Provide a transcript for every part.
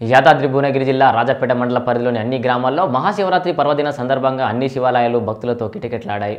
యాదాద్రి భువనగిరి జిల్లా రాజపేట మండల పరిధిలోని అన్ని గ్రామాల్లో మహాశివరాత్రి పర్వదిన సందర్భంగా అన్ని శివాలయాలు భక్తులతో కిటకిటలాడాయి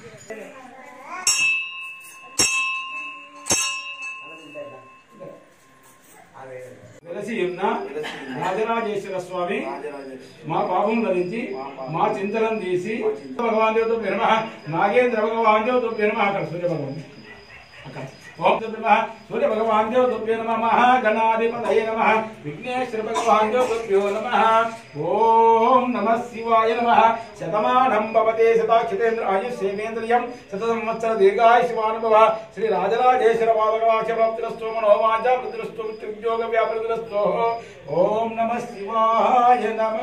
వెలసి ఉన్న రాజరాజేశ్వర స్వామి మా పాపం ధరించి మా చింతనం తీసి భగవాన్ దేవతో పేరు నాగేంద్ర భగవాన్ దేవతో పేరు అక్కడ సూర్య భగవాన్ అక్కడ ఓం నమ సూర్య భగవాన్ దేవతో నమ మహాగణాధిపతయ నమ విఘ్నేశ్వర భగవాన్ దేవతో నమ ఓం నమ శివాయ నమ శతమానం భవతే శతాక్షితేంద్ర ఆయుష్యేంద్రియం శత సంవత్సర దీర్ఘాయుష్మానుభవ శ్రీ రాజరాజేశ్వర పాదకవాక్షప్తిరస్తో మనోవాచ వృద్ధిరస్తో ఉద్యోగ వ్యాపృతిరస్తో ఓం నమ శివాయ నమ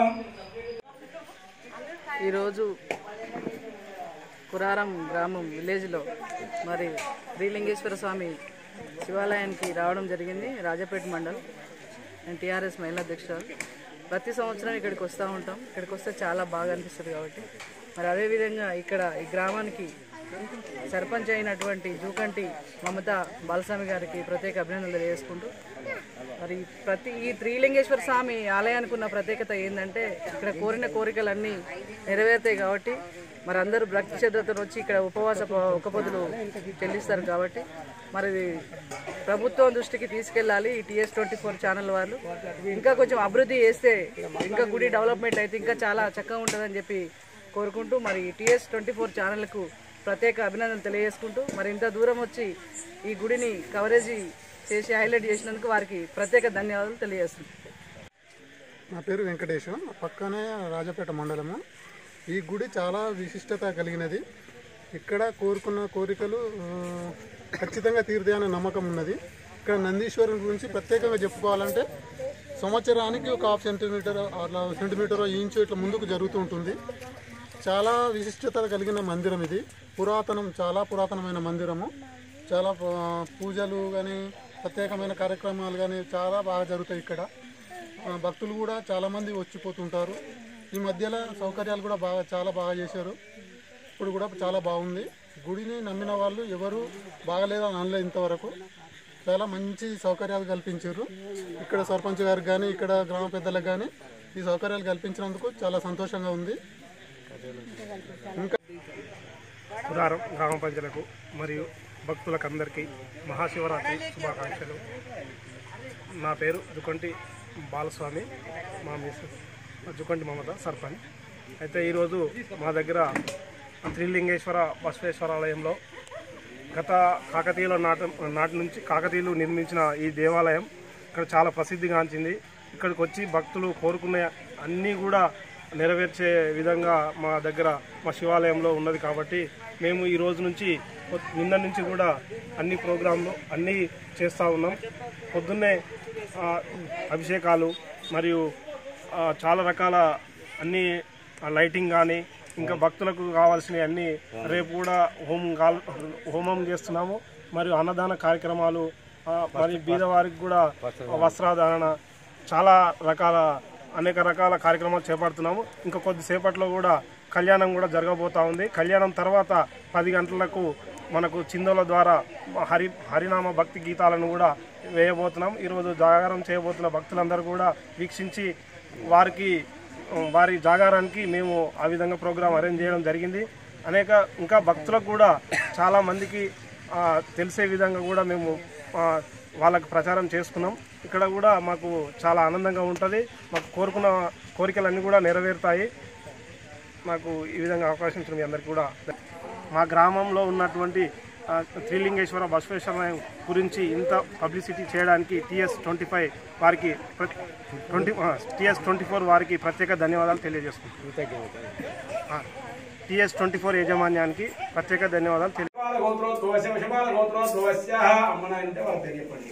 ఈరోజు కురారం గ్రామం విలేజ్లో మరి శ్రీలింగేశ్వర స్వామి శివాలయానికి రావడం జరిగింది రాజపేట మండల్ నేను టీఆర్ఎస్ మహిళా అధ్యక్షురాలు ప్రతి సంవత్సరం ఇక్కడికి వస్తూ ఉంటాం ఇక్కడికి వస్తే చాలా బాగా అనిపిస్తుంది కాబట్టి మరి అదేవిధంగా ఇక్కడ ఈ గ్రామానికి సర్పంచ్ అయినటువంటి జూకంటి మమత బాలస్వామి గారికి ప్రత్యేక అభినందనలు తెలియజేసుకుంటూ మరి ప్రతి ఈ త్రిలింగేశ్వర స్వామి ఆలయానికి ఉన్న ప్రత్యేకత ఏంటంటే ఇక్కడ కోరిన కోరికలన్నీ నెరవేరుతాయి కాబట్టి మరి అందరూ భక్తి శ్రద్ధతో వచ్చి ఇక్కడ ఉపవాస ప- ఒక్క పొద్దులు చెల్లిస్తారు కాబట్టి మరి ఇది ప్రభుత్వం దృష్టికి తీసుకెళ్ళాలి ఈ టీఎస్ ట్వంటీ ఫోర్ ఛానల్ వాళ్ళు ఇంకా కొంచెం అభివృద్ధి చేస్తే ఇంకా గుడి డెవలప్మెంట్ అయితే ఇంకా చాలా చక్కగా ఉంటుందని చెప్పి కోరుకుంటూ మరి టీఎస్ ట్వంటీ ఫోర్ ఛానల్కు ప్రత్యేక అభినందనలు తెలియజేసుకుంటూ మరి ఇంత దూరం వచ్చి ఈ గుడిని కవరేజీ చేసి హైలైట్ చేసినందుకు వారికి ప్రత్యేక ధన్యవాదాలు తెలియజేస్తున్నాను నా పేరు వెంకటేశం పక్కనే రాజపేట మండలము ఈ గుడి చాలా విశిష్టత కలిగినది ఇక్కడ కోరుకున్న కోరికలు ఆ, ఖచ్చితంగా తీరుతాయనే నమ్మకం ఉన్నది ఇక్కడ నందీశ్వరుని గురించి ప్రత్యేకంగా చెప్పుకోవాలంటే సంవత్సరానికి ఒక హాఫ్ సెంటీమీటర్ అట్లా సెంటీమీటర్ ఇంచు ఇట్లా ముందుకు జరుగుతూ ఉంటుంది చాలా విశిష్టత కలిగిన మందిరం ఇది పురాతనం చాలా పురాతనమైన మందిరము చాలా ఆ, పూజలు కానీ ప్రత్యేకమైన కార్యక్రమాలు కానీ చాలా బాగా జరుగుతాయి ఇక్కడ ఆ, భక్తులు కూడా చాలామంది వచ్చిపోతుంటారు ఈ మధ్యలో సౌకర్యాలు కూడా బాగా చాలా బాగా చేశారు ఇప్పుడు కూడా చాలా బాగుంది గుడిని నమ్మిన వాళ్ళు ఎవరు బాగలేదని అనలేదు ఇంతవరకు చాలా మంచి సౌకర్యాలు కల్పించారు ఇక్కడ సర్పంచ్ గారికి కానీ ఇక్కడ గ్రామ పెద్దలకు కానీ ఈ సౌకర్యాలు కల్పించినందుకు చాలా సంతోషంగా ఉంది ఉదారం గ్రామ ప్రజలకు మరియు భక్తులకు అందరికీ మహాశివరాత్రి శుభాకాంక్షలు నా పేరు జుకంటి బాలస్వామి మా మిస్సెస్ జుకంటి మమత సర్పంచ్ అయితే ఈరోజు మా దగ్గర త్రిలింగేశ్వర బసవేశ్వర ఆలయంలో గత కాకతీయుల నాట నాటి నుంచి కాకతీయులు నిర్మించిన ఈ దేవాలయం ఇక్కడ చాలా ప్రసిద్ధిగాంచింది ఇక్కడికి వచ్చి భక్తులు కోరుకునే అన్నీ కూడా నెరవేర్చే విధంగా మా దగ్గర మా శివాలయంలో ఉన్నది కాబట్టి మేము ఈ రోజు నుంచి పొద్- నిన్న నుంచి కూడా అన్ని ప్రోగ్రాంలు అన్నీ చేస్తూ ఉన్నాం పొద్దున్నే ఆ, అభిషేకాలు మరియు ఆ, చాలా రకాల అన్ని ఆ, లైటింగ్ కానీ ఇంకా భక్తులకు కావాల్సినవి అన్ని రేపు కూడా హోమం కాల్ హోమం చేస్తున్నాము మరియు అన్నదాన కార్యక్రమాలు ఆ, మరి బీదవారికి కూడా వస్త్రాధారణ చాలా రకాల అనేక రకాల కార్యక్రమాలు చేపడుతున్నాము ఇంకా కొద్దిసేపట్లో కూడా కళ్యాణం కూడా జరగబోతా ఉంది కళ్యాణం తర్వాత పది గంటలకు మనకు చిందోల ద్వారా హరి హరినామ భక్తి గీతాలను కూడా వేయబోతున్నాం ఈరోజు జాగారం చేయబోతున్న భక్తులందరూ కూడా వీక్షించి వారికి వారి జాగారానికి మేము ఆ విధంగా ప్రోగ్రాం అరేంజ్ చేయడం జరిగింది అనేక ఇంకా భక్తులకు కూడా చాలా మందికి ఆ, తెలిసే విధంగా కూడా మేము ఆ, వాళ్ళకి ప్రచారం చేసుకున్నాం ఇక్కడ కూడా మాకు చాలా ఆనందంగా ఉంటుంది మాకు కోరుకున్న కోరికలన్నీ కూడా నెరవేరుతాయి నాకు ఈ విధంగా అవకాశం ఇచ్చిన మీ అందరికీ కూడా మా గ్రామంలో ఉన్నటువంటి ఆ, త్రిలింగేశ్వర బసవేశ్వర గురించి ఇంత పబ్లిసిటీ చేయడానికి టీఎస్ ట్వంటీ ఫైవ్ వారికి ట్వంటీ టీఎస్ ట్వంటీ ఫోర్ వారికి ప్రత్యేక ధన్యవాదాలు తెలియజేస్తున్నాం టీఎస్ ట్వంటీ ఫోర్ యాజమాన్యానికి ప్రత్యేక ధన్యవాదాలు తెలియ శివాల గోత్రోద్భవస్య వృషభాల గోత్రోద్భవస్య అమ్మ నాయన అంటే వాళ్ళ పేరు చెప్పండి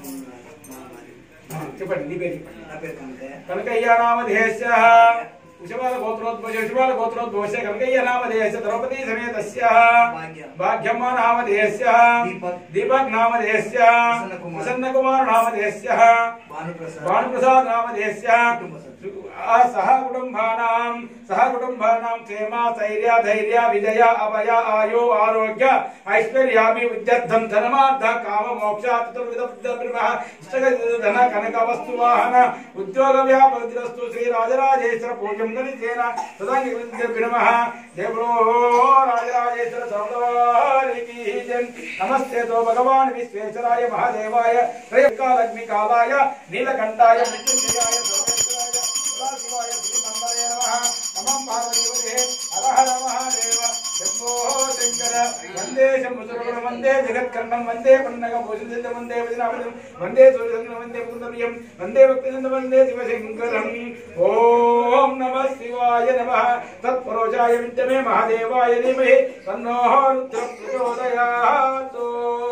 ఆ, చెప్పండి నీ పేరు చెప్పండి నా పేరు కంటే కనకయ్య నామధేయస్య వృషభాల గోత్రోద్భవ వృషభాల గోత్రోద్భవస్య కనకయ్య నామధేయస్య ద్రౌపదీ సమేతస్య భాగ్యం. భాగ్యమ్మ నామధేయస్య దీపక్. దీపక్ నామధేయస్య ప్రసన్నకుమార్. ప్రసన్నకుమార్ నామధేయస్య భానుప్రసాద్ నామధేస్య సహ కుటుంబానాం సహ కుటుంబానాం క్షేమ స్థైర్య ధైర్య విజయ అభయ ఆయో ఆరోగ్య ఐశ్వర్యాభి విద్యర్థం ధనమార్థ కామ మోక్ష చతుర్విధ ధన కనక వస్తు వాహన ఉద్యోగ వ్యాపతిరస్తు శ్రీ రాజరాజేశ్వర పూజం గణితేన సదాంగ దేవో రాజరాజేశ్వర సౌదారికి నమస్తే తో భగవాన్ విశ్వేశ్వరాయ మహాదేవాయ త్రయకాలగ్ని కాలాయ నీలకంఠాయ మృత్యుంజయాయ సర్వేశ్వరాయ సదాశివాయ శ్రీమందరే నమః నమః పార్వతీపతే హర హర మహాదేవ శంభో శంకర వందే శంభుసురగుణ వందే జగత్కర్ణం వందే పన్నగ భూషిత వందే వదినాపదం వందే సూర్యచంద్ర వందే పుందర్యం వందే భక్తిచంద్ర వందే శివశంకరం ఓం నమ శివాయ నమ తత్పురోజాయ విద్యమే మహాదేవాయ ధీమహి తన్నో రుద్ర ప్రచోదయాత్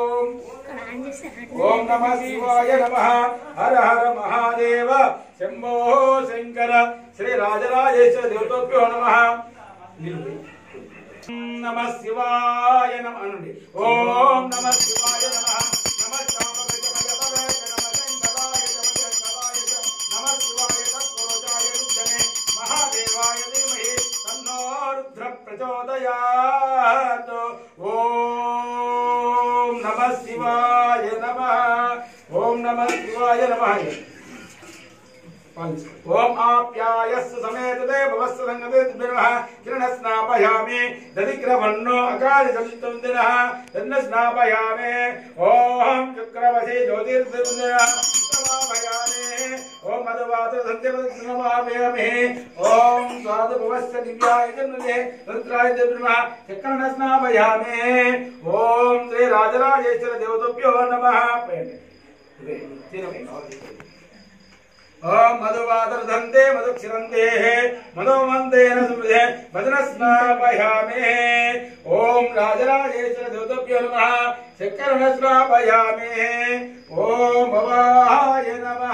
ఓం నమ శివాయ నమ హర హర మహాదేవ శంభో శంకర శ్రీ రాజరాజేశ్వర దేవతోభ్యో నమ నమ శివాయ నమ అనండి ఓం నమ శివాయ నమ నమ శాంభవే నమ యమవే నమ శంకరాయ నమ శంకరాయ నమ శివాయ తత్పురుషాయ రుద్రమే మహాదేవాయ ధీమహి తన్నో రుద్ర ప్రచోదయాత్ ఓం నమ శివాయ నమ ఓం నమ శివాయ నమ ఓం ఆప్యాయస్సు సమేత దేవస్సు సంగతే దినః కిరణ స్నాపయామి దదిగ్రవన్నో అకాలి సమితం దినః తన్న స్నాపయామి ఓం శుక్రవసే జ్యోతిర్దినః స్నాపయామి ఓం మధువాత సంధ్యమస్నాపయామి ఓం సాధు భవస్య దివ్యాయ జన్మదే రుద్రాయ దినః చక్రణ స్నాపయామి ఓం శ్రీ రాజరాజేశ్వర దేవతభ్యో నమః ఓం మధువాదర్ధంతే మధుక్షిరంతే మనోమంతేన సుమృధే భజన స్నాపయామి ఓం రాజరాజేశ్వర దేవతభ్యో నమః చక్రణ స్నాపయామి ఓం భవాయ నమః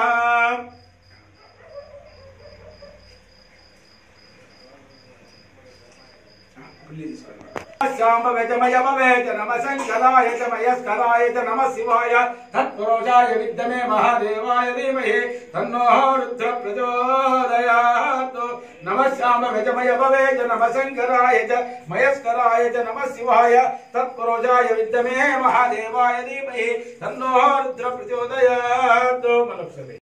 శాంబవేచమయమవేచ నమ శంకరాయ చ మయస్కరాయ చ నమ శివాయ తత్పురుషాయ విద్యమే మహాదేవాయ ధీమహి తన్నో రుద్ర ప్రచోదయాత్ నమ శాంబవేచమయమవేచ నమ శంకరాయ చ మయస్కరాయ చ నమ శివాయ తత్పురుషాయ విద్యమే మహాదేవాయ ధీమహి తన్నో రుద్ర ప్రచోదయాత్ మనస్సే